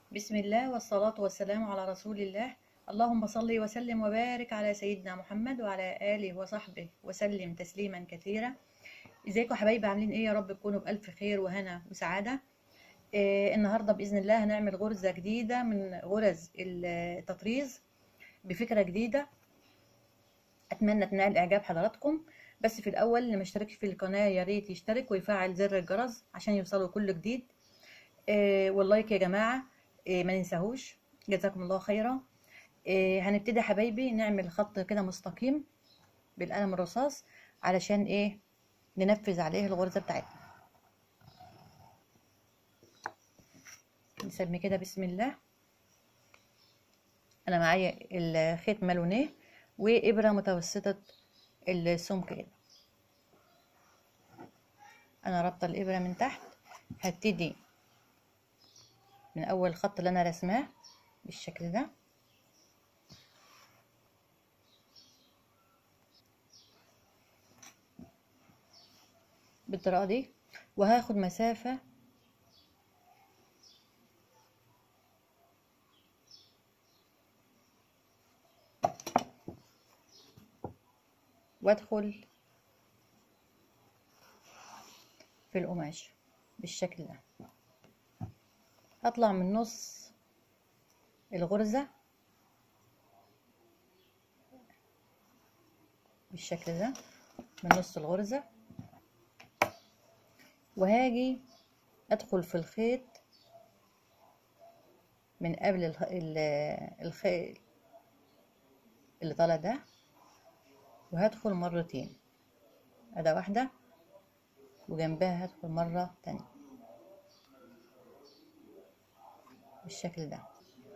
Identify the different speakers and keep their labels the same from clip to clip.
Speaker 1: بسم الله والصلاة والسلام على رسول الله اللهم صل وسلم وبارك على سيدنا محمد وعلى آله وصحبه وسلم تسليما كثيرا ازيكم يا حبايبي عاملين ايه يا رب تكونوا بألف خير وهنا وسعادة آه النهاردة بإذن الله هنعمل غرزة جديدة من غرز التطريز بفكرة جديدة أتمنى تنال إعجاب حضراتكم بس في الأول اللي ما اشتركش في القناة يا ريت يشترك ويفعل زر الجرس عشان يوصلوا كل جديد آه واللايك يا جماعة آه ما ننساهوش جزاكم الله خيرا آه هنبتدي يا حبايبي نعمل خط كده مستقيم بالقلم الرصاص علشان ايه ننفذ عليه الغرزة بتاعتنا نسمي كده بسم الله انا معايا الخيط مالونيه وابره متوسطه السمك كده انا رابطه الابره من تحت هبتدي من اول خط اللي انا رسماه بالشكل ده بالطريقه دي وهاخد مسافه وادخل في القماش بالشكل ده هطلع من نص الغرزة بالشكل ده من نص الغرزة وهاجي ادخل في الخيط من قبل الخيط اللي طالع ده وهدخل مرتين اداة واحدة وجنبها هدخل مرة تانية بالشكل ده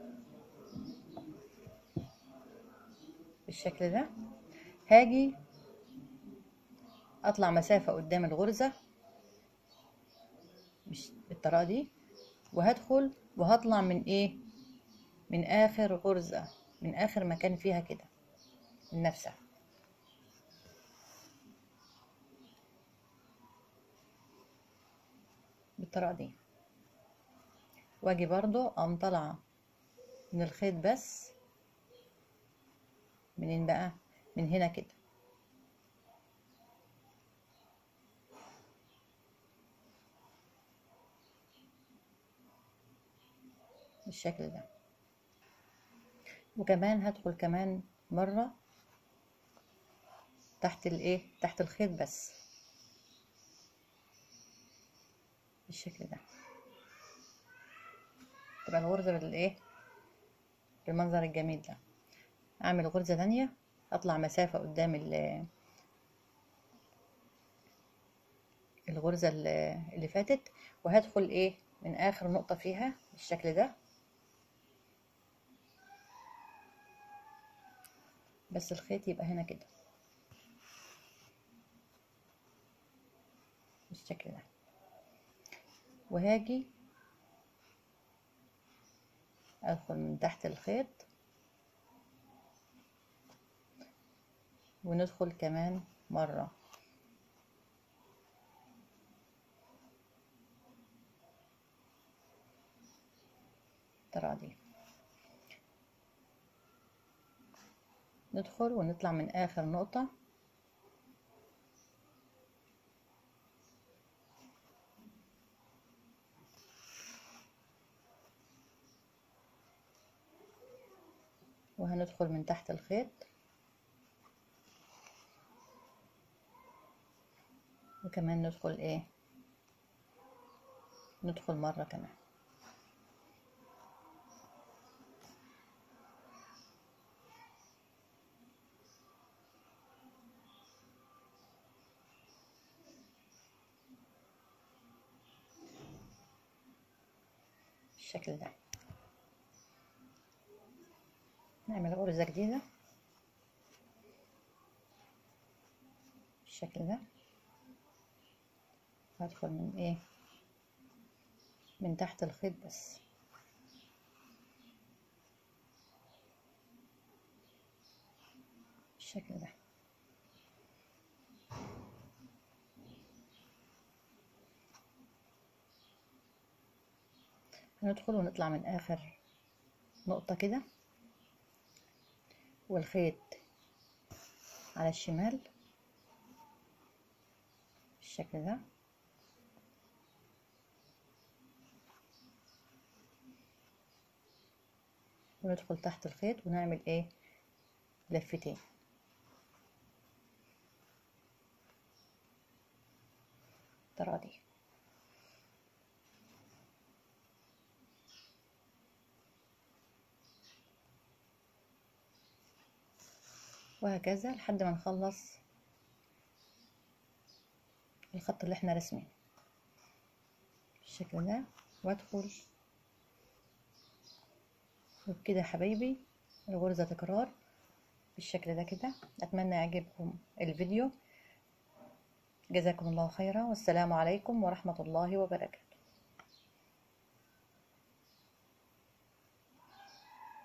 Speaker 1: بالشكل ده هاجي اطلع مسافة قدام الغرزة بالطريقة دي وهدخل وهطلع من ايه من اخر غرزة من اخر مكان فيها كده من نفسها بالطريقة دي واجي برضو اقوم طالعة من الخيط بس منين بقى من هنا كده بالشكل ده وكمان هدخل كمان مرة تحت الايه تحت الخيط بس بالشكل ده تبقى الغرزة بالايه بالمنظر الجميل ده اعمل غرزة تانية اطلع مسافة قدام الغرزة اللي فاتت وهدخل ايه من اخر نقطة فيها بالشكل ده بس الخيط يبقى هنا كده بالشكل ده وهاجي ادخل من تحت الخيط وندخل كمان مرة الطريقة دي ندخل ونطلع من اخر نقطة وهندخل من تحت الخيط وكمان ندخل ايه ندخل مرة كمان بالشكل ده نعمل غرزة جديدة بالشكل ده هدخل من ايه من تحت الخيط بس بالشكل ده ندخل ونطلع من اخر نقطة كده والخيط على الشمال بالشكل ده وندخل تحت الخيط ونعمل ايه لفتين تراضي وهكذا لحد ما نخلص الخط اللي احنا رسمينه بالشكل ده وادخل وبكده يا حبايبي الغرزة تكرار بالشكل ده كده اتمنى يعجبكم الفيديو جزاكم الله خيرا والسلام عليكم ورحمة الله وبركاته